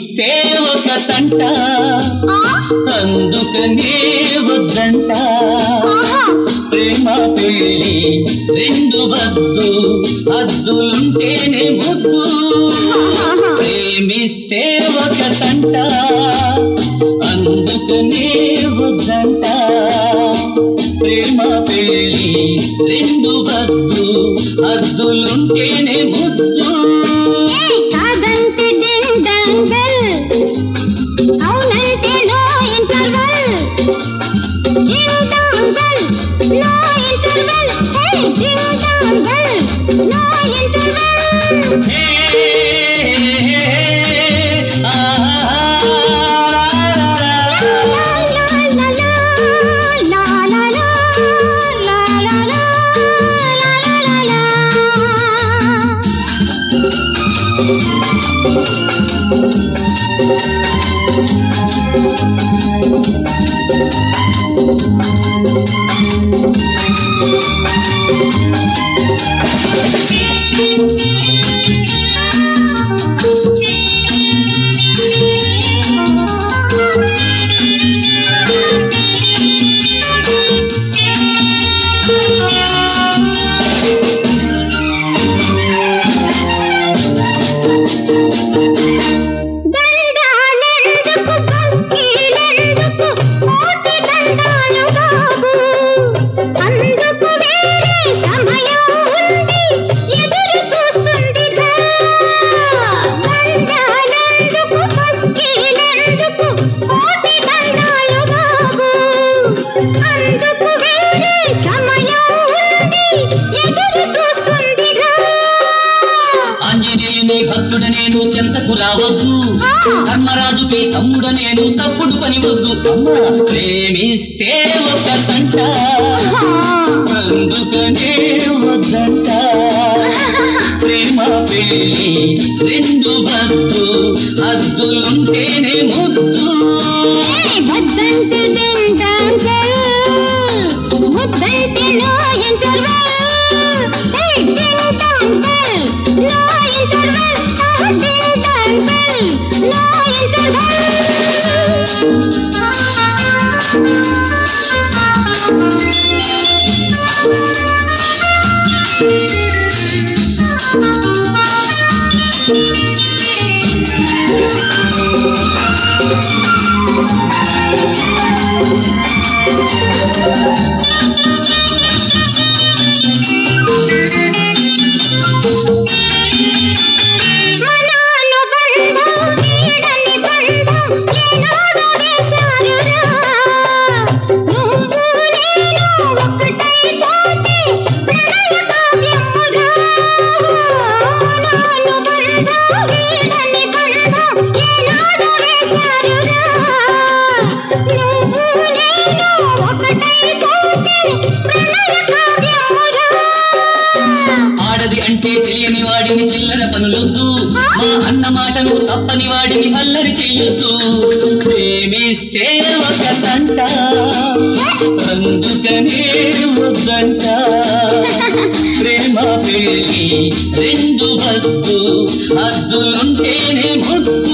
ప్రేమిస్తే ఒక తంట అందుకనే వద్దంట ప్రేమ పెళ్ళి రెండు వద్దు హద్దులుంటేనే ముద్దు ప్రేమిస్తే ఒక తంట అందుకనే వద్దంట ప్రేమ పెళ్ళి రెండు వద్దు హద్దులుంటేనే ముద్దు కాదంటే డిండంగల్ అవునంటే నో ఇంటర్వల్ డిండంగల్ నో ఇంటర్వల్ హే డిండంగల్ నో ఇంటర్వల్ హే, ఆ, లా లా లా లా లా లా లా లా లా లా దండాలెందుకు బస్తీలెందుకు కోటి దండాలు బాబు అందుకు వేరే సమయం ఉంది ఎదురు చూస్తుంది దండాలెందుకు బస్తీలెందుకు కోటి దండాలు బాబు అందుకు వేరే సమయం ఉంది ఎదురు చూస్తుంది ఆంజనేయుని భక్తుడ నేను చెంతకు రావద్దు ధర్మరాజుకి తమ్ముడ నేను తప్పుడు పని వద్దు అమ్మ ప్రేమిస్తే ఒక తంట అందుకనే వద్దంట ప్రేమ పెళ్ళి రెండు వద్దు హద్దులుంటేనే ముద్దు వద్దంటే డిండంగల్ ముద్దంటే నో ఇంటర్వల్ హే డిండంగల్ నో ఇంటర్వల్ ఆ డిండంగల్ నో మనాను బంధం వీడని బంధం ఏనాడు వేశారురా నువ్వు నేను ఒకటైపోతే ప్రణయ కావ్యమురా మనాను బంధం వీడని బంధం ఏనాడు వేశారురా నువ్వు నేను ఒకటైపోతే ప్రణయ కావ్యమురా ఆడది అంటే తెలియని వాడిని చిల్లర పనులొద్దు మా అన్న మాటను తప్పని వాడిని అల్లరి చెయ్యొద్దు ప్రేమిస్తే ఒక తంట అందుకనే వద్దంట ప్రేమ పెళ్ళి రెండు వద్దు హద్దులుంటేనే ముద్దు